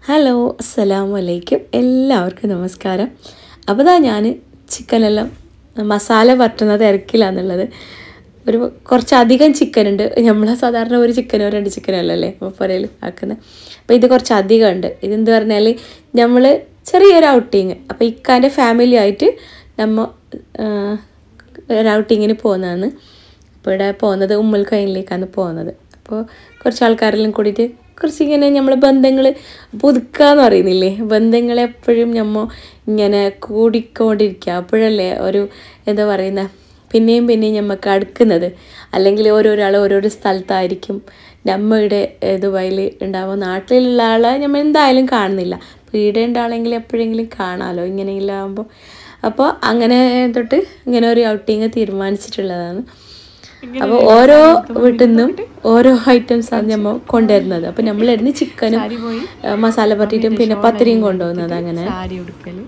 hello അസ്സലാമു അലൈക്കും എല്ലാവർക്കും നമസ്കാരം അപ്പോൾ ദാ ഞാൻ ചിക്കനെല്ലാം മസാല പറ്റുന്ന തിരക്കിലാന്നുള്ളത് ഒരു കുറച്ചധികം ചിക്കൻ ഉണ്ട് നമ്മൾ സാധാരണ ഒരു ചിക്കനോ രണ്ട് ചിക്കനോ അല്ലല്ലേ പുരയിൽ ആക്കുന്നത് അപ്പോൾ ഇത് കുറച്ച് അധികം ഉണ്ട് ഇതെന്ത് പറഞ്ഞാൽ നമ്മൾ ചെറിയൊരു ഔട്ടിങ് അപ്പോൾ ഇക്കാൻ്റെ ഫാമിലി ആയിട്ട് നമ്മ ഒരു ഔട്ടിങ്ങിന് പോകുന്നതാണ് അപ്പോൾ ഇവിടെ പോകുന്നത് ഉമ്മൽ കൈനിലേക്കാണ് പോകുന്നത് അപ്പോൾ കുറച്ച് ആൾക്കാരെല്ലാം കൂടിയിട്ട് കുറച്ച് ഇങ്ങനെ നമ്മളെ ബന്ധങ്ങൾ പുതുക്കുക എന്ന് പറയുന്നില്ലേ ബന്ധങ്ങൾ എപ്പോഴും നമ്മ ഇങ്ങനെ കൂടിക്കൊണ്ടിരിക്കുക അപ്പോഴല്ലേ ഒരു എന്താ പറയുന്ന പിന്നെയും പിന്നെയും നമുക്ക് അടുക്കുന്നത് അല്ലെങ്കിൽ ഓരോരാൾ ഓരോരോ സ്ഥലത്തായിരിക്കും നമ്മയുടെ ദുബായിൽ ഉണ്ടാവുക നാട്ടിലുള്ള ആളെ നമ്മൾ എന്തായാലും കാണുന്നില്ല വീടെ ഉണ്ടാളെങ്കിൽ എപ്പോഴെങ്കിലും കാണാമല്ലോ ഇങ്ങനെയെല്ലാം ആകുമ്പോൾ അപ്പോൾ അങ്ങനെ തൊട്ട് ഇങ്ങനെ ഒരു ഔട്ടിങ് തീരുമാനിച്ചിട്ടുള്ളതാണ് അപ്പോൾ ഓരോ വീട്ടിൽ നിന്നും ഓരോ ഐറ്റംസ് ആണ് നമ്മൾ കൊണ്ടുവരുന്നത് അപ്പോൾ നമ്മളിരുന്ന് ചിക്കനും മസാല പറ്റിയിട്ടും പിന്നെ പത്തിരിയും കൊണ്ടുപോകുന്നത് അങ്ങനെ സാരി ഉടുക്കല്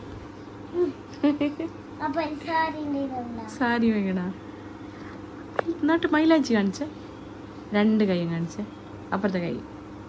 സാരി വേണ എന്നിട്ട് മൈലാഞ്ചി കാണിച്ച രണ്ട് കൈയും കാണിച്ച അപ്പുറത്തെ കൈ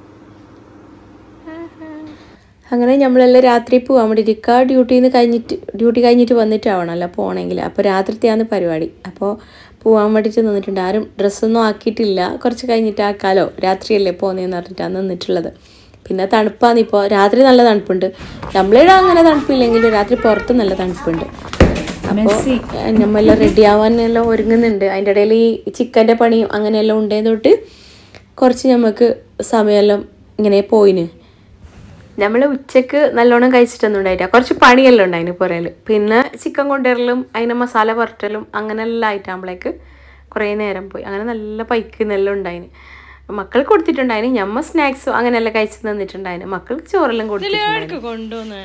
അങ്ങനെ നമ്മളെല്ലാം രാത്രി പോകാൻ വേണ്ടി ഇരിക്കുക ഡ്യൂട്ടിയിൽ നിന്ന് കഴിഞ്ഞിട്ട് ഡ്യൂട്ടി കഴിഞ്ഞിട്ട് വന്നിട്ടാവണമല്ലോ പോകണമെങ്കിൽ അപ്പോൾ രാത്രിത്തെയാണ് പരിപാടി അപ്പോൾ പോകാൻ വേണ്ടിയിട്ട് നിന്നിട്ടുണ്ട് ആരും ഡ്രസ്സൊന്നും ആക്കിയിട്ടില്ല കുറച്ച് കഴിഞ്ഞിട്ട് ആക്കാലോ രാത്രിയല്ലേ പോകുന്നതെന്ന് പറഞ്ഞിട്ടാണ് നിന്നിട്ടുള്ളത് പിന്നെ തണുപ്പാണ് ഇപ്പോൾ രാത്രി നല്ല തണുപ്പുണ്ട് നമ്മളിവിടെ അങ്ങനെ തണുപ്പില്ലെങ്കിലും രാത്രി പുറത്ത് നല്ല തണുപ്പുണ്ട് അപ്പോൾ നമ്മളെല്ലാം റെഡി ആവാനെല്ലാം ഒരുങ്ങുന്നുണ്ട് അതിൻ്റെ ഇടയിൽ ഈ ചിക്കൻ്റെ പണിയും അങ്ങനെയെല്ലാം ഉണ്ടേന്ന് തൊട്ട് കുറച്ച് നമുക്ക് സമയമെല്ലാം ഇങ്ങനെ പോയിന് നമ്മൾ ഉച്ചക്ക് നല്ലോണം കഴിച്ചിട്ടൊന്നും ഉണ്ടായിട്ടില്ല കുറച്ച് പണിയെല്ലാം ഉണ്ടായിന് പുറയിൽ പിന്നെ ചിക്കൻ കൊണ്ടുവരലും അതിനെ മസാല പുരട്ടലും അങ്ങനെയെല്ലാം ആയിട്ടാകുമ്പോഴേക്ക് കുറേ നേരം പോയി അങ്ങനെ നല്ല പൈക്കുന്നെല്ലാം ഉണ്ടായിന് മക്കൾ കൊടുത്തിട്ടുണ്ടായിന് ഞമ്മ സ്നാക്സും അങ്ങനെയെല്ലാം കഴിച്ച് തന്നിട്ടുണ്ടായിന് മക്കൾക്ക് ചോറെല്ലാം കൊടുത്തിട്ടുണ്ടായിന് കൊണ്ടുവന്നേ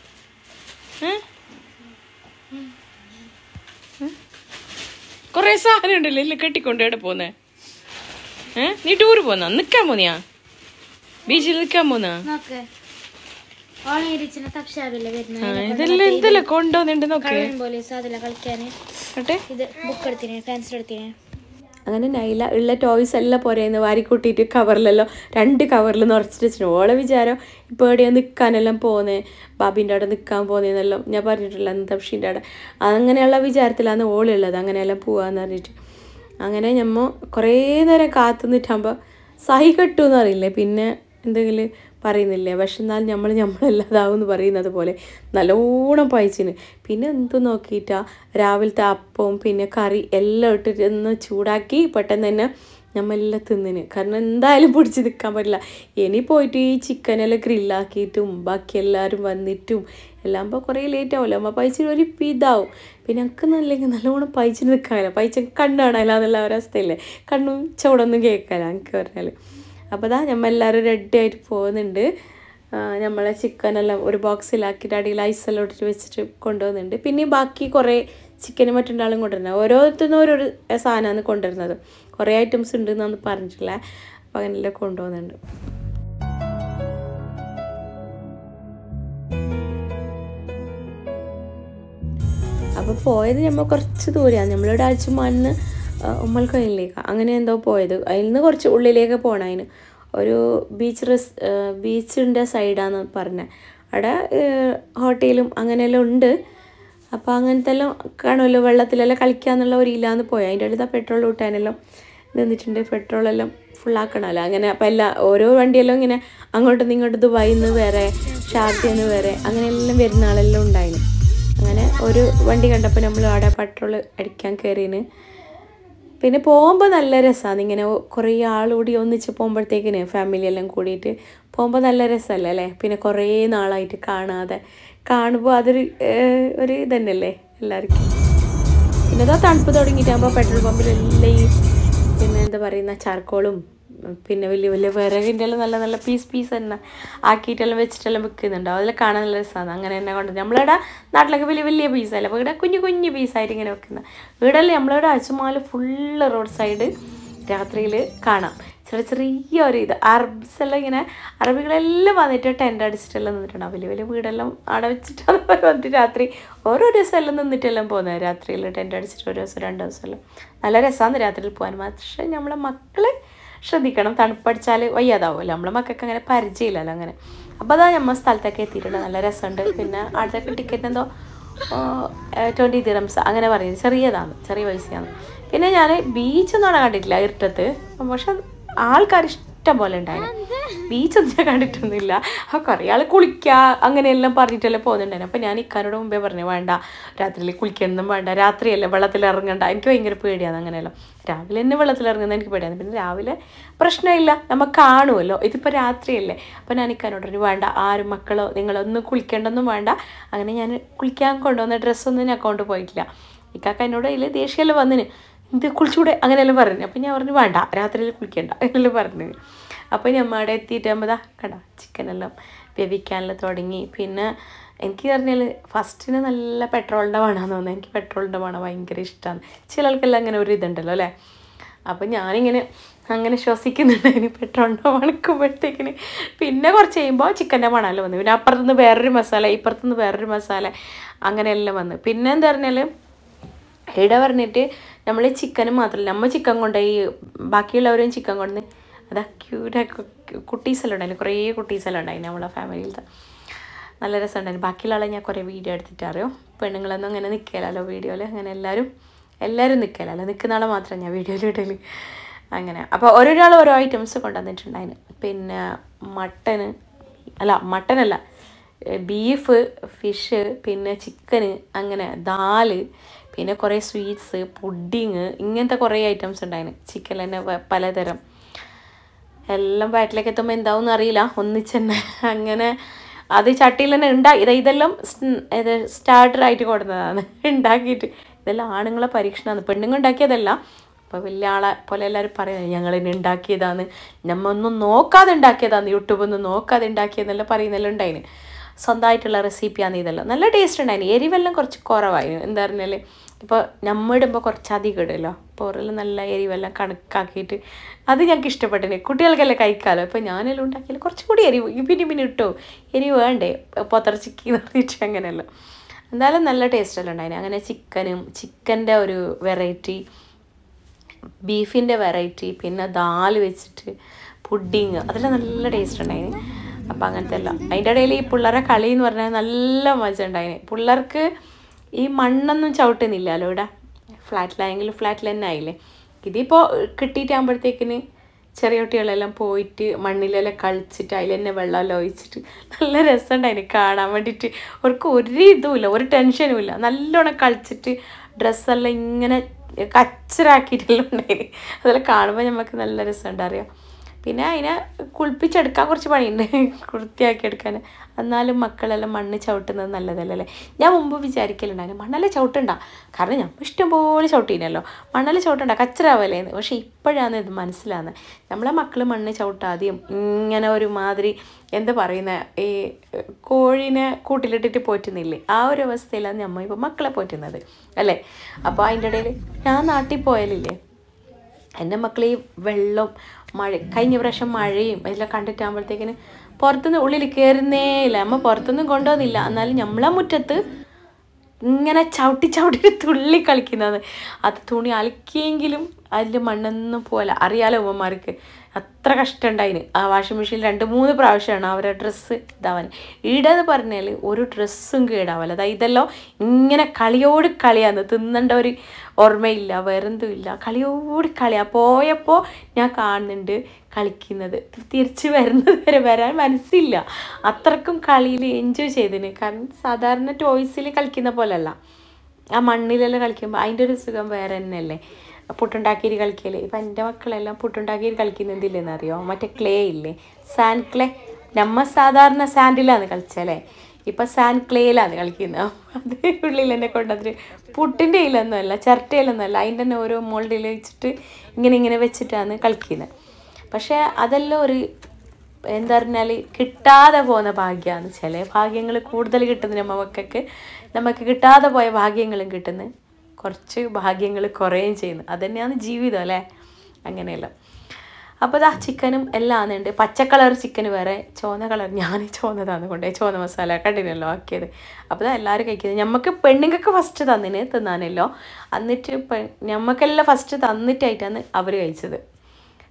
കൊറേ സാധനം ഉണ്ടല്ലോ ഇല്ല കെട്ടിക്കൊണ്ട് എവിടെ പോന്നേ ഏ നീ ടൂറ് പോന്നാ നിക്കാൻ പോന്നിയാ ബീച്ചിൽ നിക്കാൻ പോന്നാ നോക്ക് ഓണയിരിച്ചിന് തക്ഷാവില്ല വരുന്ന ആ, ഇതെല്ലാം എന്തെല്ലാം കൊണ്ടുവന്നിണ്ട് നോക്ക് പോലീസ് അതില കളിക്കാന് കേട്ടെ ഇത് ബുക്ക് എടുത്തിന് പെൻസിൽ എടുത്തിന് അങ്ങനെ നൈല ഉള്ള ടോയ്സ് എല്ലാം പോരേന്ന് വാരി കൂട്ടിയിട്ട് കവറിലെല്ലാം രണ്ട് കവറിൽ നിറച്ചിട്ട് വെച്ചിട്ടുണ്ട് ഓളെ വിചാരം ഇപ്പോൾ എവിടെയാണ് നിൽക്കാനെല്ലാം പോകുന്നത് ബാബിൻ്റെ അവിടെ നിൽക്കാൻ പോകുന്നതെന്നെല്ലാം ഞാൻ പറഞ്ഞിട്ടില്ല തപ്ഷീൻ്റെ അവിടെ അങ്ങനെയുള്ള വിചാരത്തിലാണ് ഓളുള്ളത് അങ്ങനെയെല്ലാം പോവാന്ന് പറഞ്ഞിട്ട് അങ്ങനെ ഞമ്മ കുറേ നേരം കാത്തു നിന്നിട്ടാകുമ്പോൾ സഹി കെട്ടു എന്ന് അറിയില്ലേ പിന്നെ എന്തെങ്കിലും പറയുന്നില്ലേ പക്ഷെ എന്നാൽ നമ്മൾ നമ്മളല്ലാതാവും എന്ന് പറയുന്നത് പോലെ നല്ലോണം പയച്ചിന് പിന്നെ എന്ത് നോക്കിയിട്ടാ രാവിലത്തെ അപ്പവും പിന്നെ കറി എല്ലാം ഇട്ടിട്ട് ഒന്ന് ചൂടാക്കി പെട്ടെന്ന് തന്നെ നമ്മളെല്ലാം തിന്നിന് കാരണം എന്തായാലും പിടിച്ച് നിൽക്കാൻ പറ്റില്ല ഇനി പോയിട്ട് ഈ ചിക്കനെല്ലാം ഗ്രില്ലാക്കിയിട്ടും ബാക്കി എല്ലാവരും വന്നിട്ടും എല്ലാം ആകുമ്പോൾ കുറേ ലേറ്റ് ആവുമല്ലോ അമ്മ പൈച്ചിന് ഒരു ഇതാവും പിന്നെ എനിക്ക് നല്ലെങ്കിൽ നല്ലോണം പൈച്ചിന് നിൽക്കാനില്ല പൈച്ച കണ്ണ് കാണാനില്ല എന്നുള്ള ഒരവസ്ഥയില്ലേ കണ്ണും ചൂടൊന്നും കേൾക്കാനില്ല എനിക്ക് പറഞ്ഞാൽ അപ്പോൾ ദാ നമ്മൾ എല്ലാവരും റെഡി ആയിട്ട് പോകുന്നുണ്ട് ആ, നമ്മളെ ചിക്കനെല്ലാം ഒരു ബോക്സിലാക്കിയിട്ട് അടിയിൽ ഐസെല്ലാം ഇട്ടിട്ട് വെച്ചിട്ട് കൊണ്ടുപോകുന്നുണ്ട് പിന്നെ ബാക്കി കുറേ ചിക്കനും മറ്റുണ്ടാളും കൊണ്ടുവരുന്നത് ഓരോരുത്തരും ഓരോരു സാധനമാണ് കൊണ്ടുവരുന്നത് കുറേ ഐറ്റംസ് ഉണ്ട് എന്നാണ് പറഞ്ഞിട്ടില്ല അപ്പോൾ അങ്ങനെല്ലാം കൊണ്ടുപോകുന്നുണ്ട് അപ്പോൾ പോയത് നമ്മൾ കുറച്ച് ദൂരെയാണ് നമ്മളിവിടെ അടിച്ച് മണ്ണ് ഉമ്മൽ കൈയിലേക്ക് അങ്ങനെ എന്തോ പോയത് അതിൽ നിന്ന് കുറച്ച് ഉള്ളിലേക്ക് പോകണം അതിന് ഒരു ബീച്ച് റെസ് ബീച്ചിൻ്റെ സൈഡാന്ന് പറഞ്ഞത് അവിടെ ഹോട്ടലും അങ്ങനെയെല്ലാം ഉണ്ട് അപ്പോൾ അങ്ങനത്തെ എല്ലാം കാണുമല്ലോ വെള്ളത്തിലെല്ലാം കളിക്കാന്നുള്ള ഒരു ഇല്ലാന്ന് പോയി അതിൻ്റെ അടുത്ത് പെട്രോൾ കൂട്ടാനെല്ലാം നിന്നിട്ടുണ്ട് പെട്രോളെല്ലാം ഫുള്ളാക്കണമല്ലോ അങ്ങനെ അപ്പം എല്ലാ ഓരോ വണ്ടിയെല്ലാം ഇങ്ങനെ അങ്ങോട്ടും ഇങ്ങോട്ടും ദുബായിൽ നിന്ന് വേറെ ഷാർജയിൽ നിന്ന് വേറെ അങ്ങനെയെല്ലാം വരുന്ന ആളെല്ലാം ഉണ്ടായിരുന്നു അങ്ങനെ ഒരു വണ്ടി കണ്ടപ്പോൾ നമ്മൾ അവിടെ പെട്രോൾ അടിക്കാൻ കയറിന് പിന്നെ പോകുമ്പോൾ നല്ല രസമാണ് ഇങ്ങനെ കുറേ ആളുകൂടി ഒന്നിച്ച് പോകുമ്പോഴത്തേക്കിന് ഫാമിലി എല്ലാം കൂടിയിട്ട് പോകുമ്പോൾ നല്ല രസമല്ലേ അല്ലേ പിന്നെ കുറേ നാളായിട്ട് കാണാതെ കാണുമ്പോൾ അതൊരു ഏഹ്, ഒരു ഇതന്നെയല്ലേ എല്ലാവർക്കും പിന്നെ ഇതാ തണുപ്പ് തുടങ്ങിയിട്ടാകുമ്പോൾ പെട്രോൾ പമ്പിലെല്ലാം ഈ പിന്നെ എന്താ പറയുന്ന ചാർക്കോളും ഉം, പിന്നെ വലിയ വലിയ വിറകിൻ്റെ എല്ലാം നല്ല നല്ല പീസ് പീസ് തന്നെ ആക്കിയിട്ടെല്ലാം വെച്ചിട്ടെല്ലാം വെക്കുന്നുണ്ടാവും അതിൽ കാണാൻ നല്ല രസമാണ് അങ്ങനെ തന്നെ കൊണ്ട് നമ്മളിവിടെ നാട്ടിലൊക്കെ വലിയ വലിയ പീസല്ല അപ്പോൾ ഇവിടെ കുഞ്ഞു കുഞ്ഞു പീസായിട്ട് ഇങ്ങനെ വെക്കുന്നത് ഇവിടെയല്ലേ നമ്മളിവിടെ അച്ചുമാല് ഫുള്ള് റോഡ് സൈഡ് രാത്രിയിൽ കാണാം ചെറിയ ചെറിയ ഒരു ഇത് അറബ്സ് എല്ലാം ഇങ്ങനെ അറബികളെല്ലാം വന്നിട്ട് ടെൻ്റ് അടിച്ചിട്ടെല്ലാം നിന്നിട്ടുണ്ടാവും വലിയ വലിയ വീടെല്ലാം അവിടെ വെച്ചിട്ടാണ് അവർ വന്നിട്ട് രാത്രി ഓരോ ദിവസം എല്ലാം നിന്നിട്ടെല്ലാം പോകുന്നത് രാത്രിയിൽ ടെൻ്റ് അടിച്ചിട്ട് ഒരു ദിവസം രണ്ട് ദിവസം എല്ലാം നല്ല രസമാണ് രാത്രിയിൽ പോകാൻ പക്ഷേ നമ്മളെ മക്കളെ ശ്രദ്ധിക്കണം തണുപ്പടിച്ചാൽ വയ്യാതാവുമല്ലോ നമ്മളെ മക്കൾക്ക് അങ്ങനെ പരിചയമില്ലല്ലോ അങ്ങനെ അപ്പോൾ അതാ നമ്മൾ സ്ഥലത്തൊക്കെ എത്തിയിട്ടുണ്ട് നല്ല രസമുണ്ട് പിന്നെ അടുത്തൊക്കെ ടിക്കറ്റ് എന്തോ ട്വൻറ്റി ദിറംസ് അങ്ങനെ പറയുന്നത് ചെറിയതാണ് ചെറിയ പൈസയാണ് പിന്നെ ഞാൻ ബീച്ചൊന്നും അവിടെ കണ്ടിട്ടില്ല ഇരുട്ടത്ത് പക്ഷെ ആൾക്കാർ ഇഷ്ടം പോലെ ഉണ്ടായിരുന്നു ബീച്ചൊന്നും ഞാൻ കണ്ടിട്ടൊന്നുമില്ല ആ കുറേ ആൾ കുളിക്കുക അങ്ങനെയെല്ലാം പറഞ്ഞിട്ടല്ലേ പോകുന്നുണ്ടായിരുന്നു അപ്പം ഞാൻ ഇക്കാരോട് മുമ്പേ പറഞ്ഞു വേണ്ട രാത്രിയിൽ കുളിക്കണമെന്നും വേണ്ട രാത്രിയല്ലേ വെള്ളത്തിൽ ഇറങ്ങണ്ട എനിക്ക് ഭയങ്കര പേടിയാണ് അങ്ങനെയല്ലോ രാവിലെ തന്നെ വെള്ളത്തിൽ ഇറങ്ങുന്നത് എനിക്ക് പേടിയാണ് പിന്നെ രാവിലെ പ്രശ്നമില്ല നമുക്ക് കാണുമല്ലോ ഇതിപ്പോൾ രാത്രിയല്ലേ അപ്പം ഞാൻ ഇക്കാനോട് പറഞ്ഞു വേണ്ട ആരും മക്കളോ നിങ്ങളൊന്നും കുളിക്കേണ്ടൊന്നും വേണ്ട അങ്ങനെ ഞാൻ കുളിക്കാൻ കൊണ്ടുവന്ന ഡ്രസ്സൊന്നും ഞാൻ കൊണ്ട് പോയിട്ടില്ല ഇക്കാക്ക എന്നോട് അതിൽ ദേഷ്യമെല്ലാം വന്നിന് ഇത് കുളിച്ചൂടെ അങ്ങനെയെല്ലാം പറഞ്ഞു അപ്പം ഞാൻ പറഞ്ഞു വേണ്ട രാത്രിയിൽ കുളിക്കണ്ട അങ്ങനെല്ലാം പറഞ്ഞു അപ്പോൾ ഞാൻ അവിടെ എത്തിയിട്ടാകുമ്പോൾ കണ്ട ചിക്കനെല്ലാം വേവിക്കാനെല്ലാം തുടങ്ങി പിന്നെ എനിക്ക് പറഞ്ഞാൽ ഫസ്റ്റിന് നല്ല പെട്രോളിൻ്റെ മണമെന്ന് തോന്നുന്നു എനിക്ക് പെട്രോളിൻ്റെ മണം ഭയങ്കര ഇഷ്ടമാണ് ചില ആൾക്കെല്ലാം അങ്ങനെ ഒരു ഇതുണ്ടല്ലോ അല്ലേ അപ്പം ഞാനിങ്ങനെ അങ്ങനെ ശ്വസിക്കുന്നുണ്ടായിരുന്നു പെട്രോളിൻ്റെ മണക്കുമ്പോഴത്തേക്കിന് പിന്നെ കുറച്ച് കഴിയുമ്പോൾ ചിക്കൻ്റെ മണമെല്ലാം വന്നു പിന്നെ അപ്പുറത്തുനിന്ന് വേറൊരു മസാല ഇപ്പുറത്തുനിന്ന് വേറൊരു മസാല അങ്ങനെയെല്ലാം വന്നു പിന്നെ എന്താ പറഞ്ഞാൽ ഇവിടെ പറഞ്ഞിട്ട് നമ്മൾ ചിക്കനും മാത്രമല്ല നമ്മൾ ചിക്കൻ കൊണ്ടുപോയി ബാക്കിയുള്ളവരും ചിക്കൻ കൊണ്ട് അതാ ക്യൂട്ട് കുട്ടീസെല്ലാം ഉണ്ടായിരുന്നു കുറേ കുട്ടീസെല്ലാം ഉണ്ടായിരുന്നു നമ്മളെ ഫാമിലിയിലത്തെ നല്ല രസമുണ്ടായിരുന്നു ബാക്കിയുള്ള ആളെ ഞാൻ കുറേ വീഡിയോ എടുത്തിട്ട് അറിയോ പെണ്ണുങ്ങളൊന്നും അങ്ങനെ നിൽക്കലല്ലോ വീഡിയോയിൽ അങ്ങനെ എല്ലാവരും എല്ലാവരും നിൽക്കലല്ലോ നിൽക്കുന്ന ആളെ മാത്രം ഞാൻ വീഡിയോയിൽ ഇടൽ അങ്ങനെ അപ്പോൾ ഓരോരാൾ ഓരോ ഐറ്റംസ് കൊണ്ടുവന്നിട്ടുണ്ടായിരുന്നു പിന്നെ മട്ടന് അല്ല മട്ടനല്ല ബീഫ് ഫിഷ് പിന്നെ ചിക്കന് അങ്ങനെ ദാല് പിന്നെ കുറേ സ്വീറ്റ്സ് പുഡിങ് ഇങ്ങനത്തെ കുറേ ഐറ്റംസ് ഉണ്ടായിരുന്നു ചിക്കൻ തന്നെ പ- പലതരം എല്ലാം വയറ്റിലേക്ക് എത്തുമ്പോൾ എന്താവും അറിയില്ല ഒന്നിച്ച് തന്നെ അങ്ങനെ അത് ചട്ടിയിൽ തന്നെ ഉണ്ടാക്കി ഇത് ഇതെല്ലാം സ്- ഇത് സ്റ്റാർട്ടറായിട്ട് കൊടുത്തതാണ് ഉണ്ടാക്കിയിട്ട് ഇതെല്ലാം ആണുങ്ങളെ പരീക്ഷണമാണ് പെണ്ണുങ്ങൾ ഉണ്ടാക്കിയതല്ല അപ്പോൾ വലിയ ആളെ പോലെ എല്ലാവരും പറയുന്നത് ഞങ്ങൾ ഇനി ഉണ്ടാക്കിയതാണ് നമ്മ ഒന്നും നോക്കാതെ ഉണ്ടാക്കിയതാണ് യൂട്യൂബിൽ നിന്ന് നോക്കാതെ ഉണ്ടാക്കിയതെന്നെല്ലാം പറയുന്നെല്ലാം ഉണ്ടായിന് സ്വന്തമായിട്ടുള്ള റെസിപ്പിയാണ് ഇതെല്ലാം നല്ല ടേസ്റ്റ് ഉണ്ടായിന് എരിവെല്ലാം കുറച്ച് കുറവായിരുന്നു എന്താ പറഞ്ഞാൽ ഇപ്പോൾ നമ്മൾ ഇടുമ്പോൾ കുറച്ച് അധികം ഇടുമല്ലോ അപ്പോൾ ഓരെല്ലാം നല്ല എരിവെല്ലാം കണക്കാക്കിയിട്ട് അത് ഞങ്ങൾക്ക് ഇഷ്ടപ്പെട്ടിന് കുട്ടികൾക്കെല്ലാം കഴിക്കാമല്ലോ ഇപ്പോൾ ഞാനെല്ലാം ഉണ്ടാക്കിയാൽ കുറച്ചുകൂടി എരിവ് പിന്നെ പിന്നെ ഇട്ടോ എരിവ് വേണ്ടേ പൊത്തറച്ചിക്ക് എന്ന് പറഞ്ഞിട്ട് അങ്ങനെയല്ലോ എന്തായാലും നല്ല ടേസ്റ്റ് എല്ലാം ഉണ്ടായിന് അങ്ങനെ ചിക്കനും ചിക്കൻ്റെ ഒരു വെറൈറ്റി ബീഫിൻ്റെ വെറൈറ്റി പിന്നെ ദാല് വെച്ചിട്ട് പുഡിങ് അതെല്ലാം നല്ല ടേസ്റ്റ് ഉണ്ടായിന് അപ്പം അങ്ങനത്തെ എല്ലാം അതിൻ്റെ ഇടയിൽ ഈ പിള്ളേരെ കളി എന്ന് പറഞ്ഞാൽ നല്ല മജ ഉണ്ടായിന് പിള്ളേർക്ക് ഈ മണ്ണൊന്നും ചവിട്ടുന്നില്ലല്ലോ ഇവിടെ ഫ്ലാറ്റിലായെങ്കിൽ ഫ്ലാറ്റിൽ തന്നെ ആയില്ലേ ഇതിപ്പോൾ കിട്ടിയിട്ടാകുമ്പോഴത്തേക്കിന് ചെറിയ കുട്ടികളെല്ലാം പോയിട്ട് മണ്ണിലെല്ലാം കളിച്ചിട്ട് അതിൽ തന്നെ വെള്ളമെല്ലാം ഒഴിച്ചിട്ട് നല്ല രസമുണ്ടായിന് കാണാൻ വേണ്ടിയിട്ട് അവർക്ക് ഒരു ഇതുമില്ല ഒരു ടെൻഷനും ഇല്ല നല്ലോണം കളിച്ചിട്ട് ഡ്രസ്സെല്ലാം ഇങ്ങനെ കച്ചറാക്കിയിട്ടെല്ലാം ഉണ്ടായിന് അതെല്ലാം കാണുമ്പോൾ നമുക്ക് നല്ല രസമുണ്ട് അറിയാം പിന്നെ അതിനെ കുളിപ്പിച്ചെടുക്കാൻ കുറച്ച് പണിയുണ്ട് വൃത്തിയാക്കി എടുക്കാൻ എന്നാലും മക്കളെല്ലാം മണ്ണ് ചവിട്ടുന്നത് നല്ലതല്ലേ അല്ലേ ഞാൻ മുമ്പ് വിചാരിക്കലുണ്ടായിരുന്നു മണ്ണെല്ലാം ചവിട്ടണ്ട കാരണം ഞാൻ ഇഷ്ടംപോലെ ചവിട്ടീനല്ലോ മണ്ണെല്ലാം ചവിട്ടണ്ട കച്ചറാവല്ലേന്ന് പക്ഷെ ഇപ്പോഴാണ് ഇത് മനസ്സിലാകുന്നത് നമ്മളെ മക്കൾ മണ്ണ് ചവിട്ടാതെയും ഇങ്ങനെ ഒരു മാതിരി എന്താ പറയുന്ന ഈ കോഴീനെ കൂട്ടിലിട്ടിട്ട് പോറ്റുന്നില്ലേ ആ ഒരു അവസ്ഥയിലാണ് നമ്മൾ ഇപ്പോൾ മക്കളെ പോറ്റുന്നത് അല്ലേ അപ്പോൾ അതിൻ്റെ ഇടയിൽ ഞാൻ നാട്ടിൽ പോയാലില്ലേ എൻ്റെ മക്കൾ ഈ വെള്ളം മഴ കഴിഞ്ഞ പ്രാവശ്യം മഴയും എല്ലാം കണ്ടിട്ടാകുമ്പോഴത്തേക്കിന് പുറത്തുനിന്ന് ഉള്ളിൽ കയറുന്നേ ഇല്ല അമ്മ പുറത്തൊന്നും കൊണ്ടുവന്നില്ല എന്നാലും നമ്മളെ മുറ്റത്ത് ഇങ്ങനെ ചവിട്ടി ചവിട്ടി തുള്ളി കളിക്കുന്നത് അത് തുണി അലക്കിയെങ്കിലും അതിൽ മണ്ണൊന്നും പോലെ അറിയാലോ ഉമ്മമാർക്ക് അത്ര കഷ്ടമുണ്ടായിന് ആ വാഷിംഗ് മെഷീൻ രണ്ട് മൂന്ന് പ്രാവശ്യമാണ് അവരുടെ ഡ്രസ്സ് ഇതാവാൻ ഈടെന്ന് പറഞ്ഞാൽ ഒരു ഡ്രസ്സും കേടാവല്ല അതായത് ഇതെല്ലാം ഇങ്ങനെ കളിയോട് കളിയാന്ന് തിന്നേണ്ട ഒരു ഓർമ്മയില്ല വേറെന്തും ഇല്ല കളിയോട് കളിയാ പോയപ്പോൾ ഞാൻ കാണുന്നുണ്ട് കളിക്കുന്നത് തിരിച്ച് വരുന്നത് വരെ വരാൻ മനസ്സില്ല അത്രക്കും കളിയിൽ എൻജോയ് ചെയ്തിന് കാരണം സാധാരണ ടോയ്സിൽ കളിക്കുന്ന പോലല്ല ആ മണ്ണിലെല്ലാം കളിക്കുമ്പോൾ അതിൻ്റെ ഒരു സുഖം വേറെ തന്നെയല്ലേ പുട്ടുണ്ടാക്കിയിട്ട് കളിക്കല് ഇപ്പം എൻ്റെ മക്കളെല്ലാം പുട്ടുണ്ടാക്കിയിട്ട് കളിക്കുന്നതില്ലെന്ന് അറിയോ മറ്റേ ക്ലേ ഇല്ലേ സാൻഡ് ക്ലേ നമ്മ സാധാരണ സാൻഡിലാണ് കളിച്ചല്ലേ ഇപ്പം സാൻഡ് ക്ലേയിലാണ് കളിക്കുന്നത് അത് ഉള്ളിൽ എന്നെ കൊണ്ടതിന് പുട്ടിൻ്റെ ഇലൊന്നും അല്ല ചിരട്ടയിലൊന്നും അല്ല അതിൻ്റെ തന്നെ ഓരോ മോൾഡിൽ വെച്ചിട്ട് ഇങ്ങനെ ഇങ്ങനെ വെച്ചിട്ടാണ് കളിക്കുന്നത് പക്ഷേ അതെല്ലാം ഒരു എന്താ പറഞ്ഞാൽ കിട്ടാതെ പോകുന്ന ഭാഗ്യമാണ് ചില ഭാഗ്യങ്ങൾ കൂടുതൽ കിട്ടുന്ന നമ്മ മക്കൾക്ക് നമുക്ക് കിട്ടാതെ പോയ ഭാഗ്യങ്ങളും കിട്ടുന്നു കുറച്ച് ഭാഗ്യങ്ങൾ കുറയുകയും ചെയ്യുന്നു അതുതന്നെയാണ് ജീവിതം അല്ലേ അങ്ങനെയല്ല അപ്പോൾ ഇതാ ചിക്കനും എല്ലാം ആണെന്നുണ്ട് പച്ച കളർ ചിക്കൻ വേറെ ചുവന്ന കളർ ഞാൻ ചുവന്നതാണ് കൊണ്ടേ ചുവന്ന മസാല കണ്ടിനല്ലോ ആക്കിയത് അപ്പോൾ ഇതാ എല്ലാവരും കഴിക്കുന്നത് നമുക്ക് പെണ്ണുങ്ങൾക്ക് ഫസ്റ്റ് തന്നിന് തിന്നാനല്ലോ എന്നിട്ട് പെ ഞമ്മക്കെല്ലാം ഫസ്റ്റ് തന്നിട്ടായിട്ടാണ് അവർ കഴിച്ചത്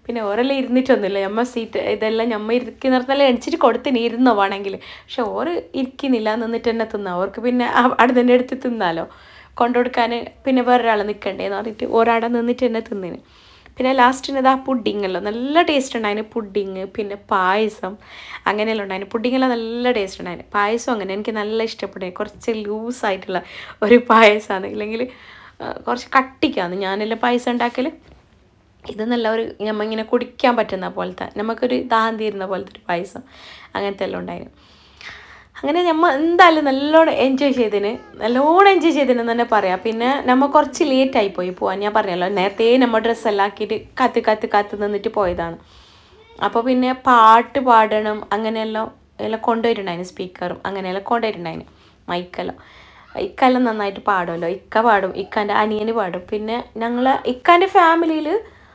പിന്നെ ഓരെല്ലാം ഇരുന്നിട്ടൊന്നുമില്ല ഞമ്മ സീറ്റ് ഇതെല്ലാം ഞമ്മ ഇരിക്കുന്നിടത്തെല്ലാം എണിച്ചിട്ട് കൊടുത്തിന് ഇരുന്നോ വേണമെങ്കിൽ പക്ഷെ ഓറ് ഇരിക്കുന്നില്ല നിന്നിട്ട് തന്നെ തിന്നാം അവർക്ക് പിന്നെ ആ- അവിടെ തന്നെ എടുത്ത് തിന്നാലോ കൊണ്ടുകൊടുക്കാൻ പിന്നെ വേറൊരാൾ നിൽക്കണ്ടേന്ന് പറഞ്ഞിട്ട് ഒരാടെ നിന്നിട്ട് തന്നെ തിന്നിന് പിന്നെ ലാസ്റ്റിന് ഇതാ പുഡിങ് എല്ലാം നല്ല ടേസ്റ്റ് ഉണ്ടായിന് പുഡിങ് പിന്നെ പായസം അങ്ങനെയെല്ലാം ഉണ്ടായിന് പുഡിങ്ങെല്ലാം നല്ല ടേസ്റ്റ് ഉണ്ടായിന് പായസം അങ്ങനെ എനിക്ക് നല്ല ഇഷ്ടപ്പെട്ടു കുറച്ച് ലൂസായിട്ടുള്ള ഒരു പായസമാണ് ഇല്ലെങ്കിൽ ആ, കുറച്ച് കട്ടിക്കാന്ന് ഞാനെല്ലാം പായസം ഉണ്ടാക്കൽ ഇത് നല്ല ഒരു നമ്മ ഇങ്ങനെ കുടിക്കാൻ പറ്റുന്ന പോലത്തെ നമുക്കൊരു ദാഹം തീരുന്ന പോലത്തെ ഒരു പായസം അങ്ങനത്തെ എല്ലാം ഉണ്ടായിരുന്നു അങ്ങനെ നമ്മ എന്തായാലും നല്ലോണം എൻജോയ് ചെയ്തിന് നല്ലോണം എൻജോയ് ചെയ്തിന് തന്നെ പറയാം പിന്നെ നമ്മ കുറച്ച് ലേറ്റ് ആയി പോയി പോവാൻ ഞാൻ പറഞ്ഞല്ലോ നേരത്തെ നമ്മ ഡ്രസ്സെല്ലാം ആക്കിയിട്ട് കാത്ത് കാത്ത് കാത്ത് നിന്നിട്ട് പോയതാണ് അപ്പോൾ പിന്നെ പാട്ട് പാടണം അങ്ങനെയെല്ലാം എല്ലാം കൊണ്ടുവരുന്നുണ്ടായിരുന്നു സ്പീക്കറും അങ്ങനെയെല്ലാം കൊണ്ടുവരുന്നുണ്ടായിരുന്നു മൈക്കെല്ലാം ഇക്കെല്ലാം നന്നായിട്ട് പാടുമല്ലോ ഇക്ക പാടും ഇക്കാൻ്റെ അനിയന് പാടും പിന്നെ ഞങ്ങൾ ഇക്കാൻ്റെ ഫാമിലിയിൽ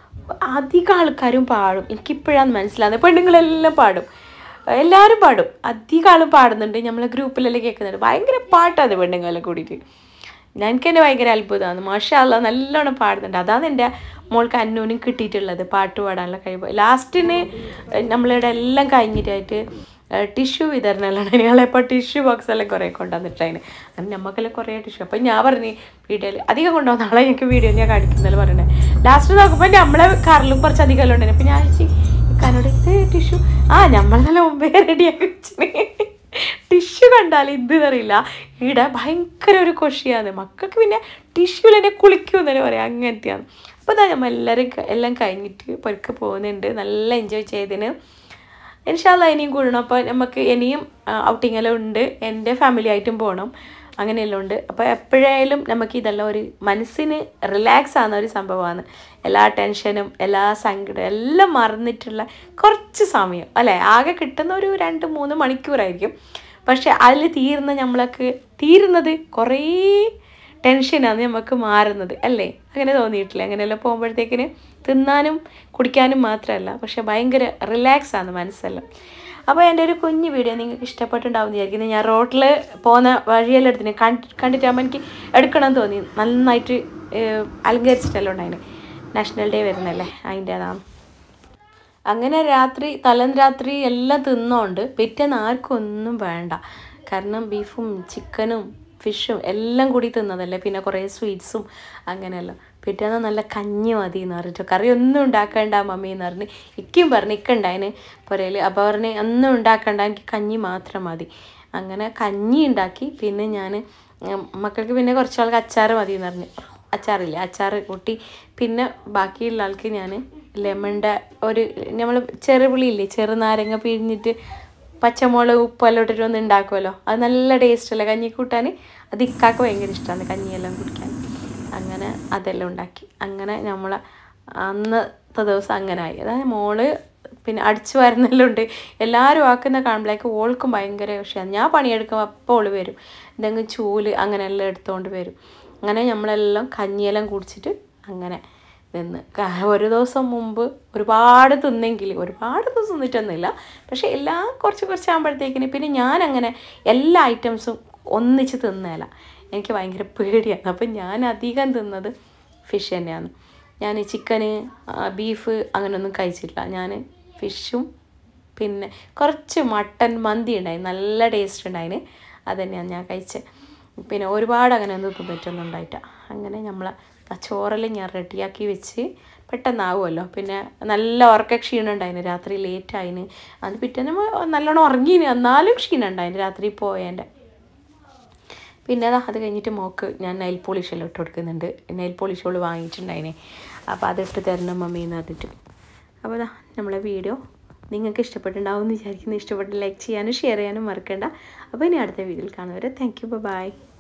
അധികം ആൾക്കാരും പാടും എനിക്കിപ്പോഴാണ് മനസ്സിലാകുന്നത് പെണ്ണുങ്ങളെല്ലാം പാടും എല്ലാവരും പാടും അധികം ആളും പാടുന്നുണ്ട് നമ്മളെ ഗ്രൂപ്പിലെല്ലാം കേൾക്കുന്നുണ്ട് ഭയങ്കര പാട്ടാണ് പെണ്ണുങ്ങളെല്ലാം കൂടിയിട്ട് ഞാൻ എനിക്ക് തന്നെ ഭയങ്കര അത്ഭുതമാണ് മാഷാല്ല നല്ലോണം പാടുന്നുണ്ട് അതാണ് എൻ്റെ മോൾക്ക് അന്നൂനും കിട്ടിയിട്ടുള്ളത് പാട്ട് പാടാനുള്ള കഴിവ് ലാസ്റ്റിന് നമ്മളിവിടെ എല്ലാം കഴിഞ്ഞിട്ടായിട്ട് ടിഷ്യൂ വിതരണമെല്ലാം ഞങ്ങളിപ്പോൾ ടിഷ്യൂ ബോക്സ് എല്ലാം കുറേ കൊണ്ടുവന്നിട്ടായിന് അങ്ങനെ നമുക്കെല്ലാം കുറേ ടിഷ്യൂ അപ്പം ഞാൻ പറഞ്ഞു വീഡിയോയിൽ അധികം കൊണ്ടുവന്ന നാളെ എനിക്ക് വീഡിയോ ഞാൻ കാണിക്കുന്നതിൽ പറയണേ ലാസ്റ്റ് നോക്കുമ്പോൾ നമ്മളെ കാറിലും കുറച്ച് അധികം എല്ലാം ഉണ്ടായിരുന്നു അപ്പം ഞാൻ ചോദിച്ചു ഇക്കാനോട് ഇത് ടിഷ്യൂ ആ നമ്മൾ നല്ല മുമ്പേ റെഡിയാക്കി വെച്ചിന് ടിഷ്യൂ കണ്ടാൽ ഇത് അറിയില്ല ഇവിടെ ഭയങ്കര ഒരു കൊഷിയാണ് മക്കൾക്ക് പിന്നെ ടിഷ്യൂവിൽ തന്നെ കുളിക്കും തന്നെ പറയാം അങ്ങനത്തെയാണ് അപ്പോൾ ഇതാ നമ്മൾ എല്ലാവരും ക- എല്ലാം കഴിഞ്ഞിട്ട് പൊരുക്ക് പോകുന്നുണ്ട് നല്ല എൻജോയ് ചെയ്തതിന് ഇൻഷാല്ല ഇനിയും കൂടണം അപ്പോൾ നമുക്ക് ഇനിയും ഔട്ടിംഗ് എല്ലാം ഉണ്ട് എൻ്റെ ഫാമിലി ആയിട്ടും പോകണം അങ്ങനെയെല്ലാം ഉണ്ട് അപ്പോൾ എപ്പോഴായാലും നമുക്ക് ഇതെല്ലാം ഒരു മനസ്സിന് റിലാക്സ് ആവുന്ന ഒരു സംഭവമാണ് എല്ലാ ടെൻഷനും എല്ലാ സങ്കടം എല്ലാം മറന്നിട്ടുള്ള കുറച്ച് സമയം അല്ലേ ആകെ കിട്ടുന്ന ഒരു രണ്ട് മൂന്ന് മണിക്കൂറായിരിക്കും പക്ഷെ അതിൽ തീർന്ന നമ്മളൊക്കെ തീരുന്നത് കുറേ ടെൻഷനാണ് നമുക്ക് മാറുന്നത് അല്ലേ അങ്ങനെ തോന്നിയിട്ടില്ല അങ്ങനെയെല്ലാം പോകുമ്പോഴത്തേക്കിന് തിന്നാനും കുടിക്കാനും മാത്രമല്ല പക്ഷെ ഭയങ്കര റിലാക്സ് ആണ് മനസ്സെല്ലാം അപ്പോൾ എൻ്റെ ഒരു കുഞ്ഞു വീഡിയോ നിങ്ങൾക്ക് ഇഷ്ടപ്പെട്ടുണ്ടാവും എന്ന് വിചാരിക്കുന്നു ഞാൻ റോട്ടിൽ പോകുന്ന വഴിയെല്ലാം എടുത്തിന് കണ്ട് കണ്ടിട്ടാകുമ്പോൾ എനിക്ക് എടുക്കണം എന്ന് തോന്നി നന്നായിട്ട് ഏഹ്, അലങ്കരിച്ചിട്ടെല്ലാം ഉണ്ടായിന് നാഷണൽ ഡേ വരുന്നല്ലേ അതിൻ്റേതാണ് അങ്ങനെ രാത്രി തലേന്ന് രാത്രി എല്ലാം തിന്നോണ്ട് പിറ്റേന്ന് ആർക്കും ഒന്നും വേണ്ട കാരണം ബീഫും ചിക്കനും ഫിഷും എല്ലാം കൂടി തിന്നതല്ലേ പിന്നെ കുറേ സ്വീറ്റ്സും അങ്ങനെയല്ല പിറ്റേന്ന് നല്ല കഞ്ഞി മതി എന്ന് പറഞ്ഞിട്ട് കറി ഒന്നും ഉണ്ടാക്കണ്ട മമ്മി എന്ന് പറഞ്ഞ് ഇക്കും പറഞ്ഞു ഇക്ക ഉണ്ടായിന് പുരയിൽ അപ്പോൾ പറഞ്ഞ് ഒന്നും ഉണ്ടാക്കണ്ട എനിക്ക് കഞ്ഞി മാത്രം മതി അങ്ങനെ കഞ്ഞി ഉണ്ടാക്കി പിന്നെ ഞാൻ മക്കൾക്ക് പിന്നെ കുറച്ചാൾക്ക് അച്ചാർ മതി എന്ന് പറഞ്ഞു അച്ചാറില്ല അച്ചാർ കൂട്ടി പിന്നെ ബാക്കിയുള്ള ആൾക്ക് ഞാൻ ലെമണിൻ്റെ ഒരു നമ്മൾ ചെറുപുളി ഇല്ലേ ചെറുനാരങ്ങ പിഴിഞ്ഞിട്ട് പച്ചമുളക് ഉപ്പെല്ലാം ഇട്ടിട്ട് ഒന്ന് ഉണ്ടാക്കുമല്ലോ അത് നല്ല ടേസ്റ്റ് അല്ലേ കഞ്ഞി കൂട്ടാൻ അത് ഇക്കാക്ക് ഭയങ്കര ഇഷ്ടമാണ് കഞ്ഞിയെല്ലാം കുടിക്കാൻ അങ്ങനെ അതെല്ലാം ഉണ്ടാക്കി അങ്ങനെ നമ്മൾ അന്നത്തെ ദിവസം അങ്ങനെ ആയി അതായത് മോള് പിന്നെ അടിച്ചു വരുന്നെല്ലാം ഉണ്ട് എല്ലാവരും ആക്കുന്ന കാണുമ്പോഴേക്ക് ഓൾക്കും ഭയങ്കര വിഷയമാണ് ഞാൻ പണിയെടുക്കുമ്പോൾ അപ്പോൾ ഓള് വരും എന്തെങ്കിലും ചൂല് അങ്ങനെയെല്ലാം എടുത്തുകൊണ്ട് വരും അങ്ങനെ നമ്മളെല്ലാം കഞ്ഞിയെല്ലാം കുടിച്ചിട്ട് അങ്ങനെ നിന്ന് ക- ഒരു ദിവസം മുമ്പ് ഒരുപാട് തിന്നെങ്കിൽ ഒരുപാട് ദിവസം തിന്നിട്ടൊന്നുമില്ല പക്ഷെ എല്ലാം കുറച്ച് കുറച്ച് ആകുമ്പോഴത്തേക്കിന് പിന്നെ ഞാൻ അങ്ങനെ എല്ലാ ഐറ്റംസും ഒന്നിച്ച് തിന്നേല എനിക്ക് ഭയങ്കര പേടിയാണ് അപ്പം ഞാൻ അധികം തിന്നത് ഫിഷ് തന്നെയാണ് ഞാൻ ചിക്കന് ബീഫ് അങ്ങനെയൊന്നും കഴിച്ചിട്ടില്ല ഞാൻ ഫിഷും പിന്നെ കുറച്ച് മട്ടൻ മന്തി ഉണ്ടായി നല്ല ടേസ്റ്റ് ഉണ്ടായിന് അത് തന്നെയാണ് ഞാൻ കഴിച്ചത് പിന്നെ ഒരുപാട് അങ്ങനെ ഒന്നും തിന്നിട്ടൊന്നും ഉണ്ടായിട്ട അങ്ങനെ നമ്മൾ ആ ചോറെല്ലാം ഞാൻ റെഡിയാക്കി വെച്ച് പെട്ടെന്നാവുമല്ലോ പിന്നെ നല്ല ഉറക്ക ക്ഷീണം ഉണ്ടായിന് രാത്രി ലേറ്റ് ആയിന് അത് പിറ്റേന്ന് നമ്മ നല്ലോണം ഉറങ്ങീന് എന്നാലും ക്ഷീണം ഉണ്ടായിന് രാത്രി പോയതിൻ്റെ പിന്നെ അതാ അത് കഴിഞ്ഞിട്ട് മോക്ക് ഞാൻ നെയിൽ പോളിഷ് എല്ലാം ഇട്ട് കൊടുക്കുന്നുണ്ട് നെയിൽ പോളിഷ് ഓള് വാങ്ങിയിട്ടുണ്ടായിനെ അപ്പോൾ അത് ഇട്ട് തരണം മമ്മി എന്ന് പറഞ്ഞിട്ട് അപ്പോൾ അതാ നമ്മളെ വീഡിയോ നിങ്ങൾക്ക് ഇഷ്ടപ്പെട്ടിട്ടുണ്ടാവും എന്ന് വിചാരിക്കുന്നു ഇഷ്ടപ്പെട്ട് ലൈക്ക് ചെയ്യാനും ഷെയർ ചെയ്യാനും മറക്കണ്ട അപ്പോൾ ഇനി അടുത്ത വീഡിയോയിൽ കാണുന്നവരെ താങ്ക് യു ബൈ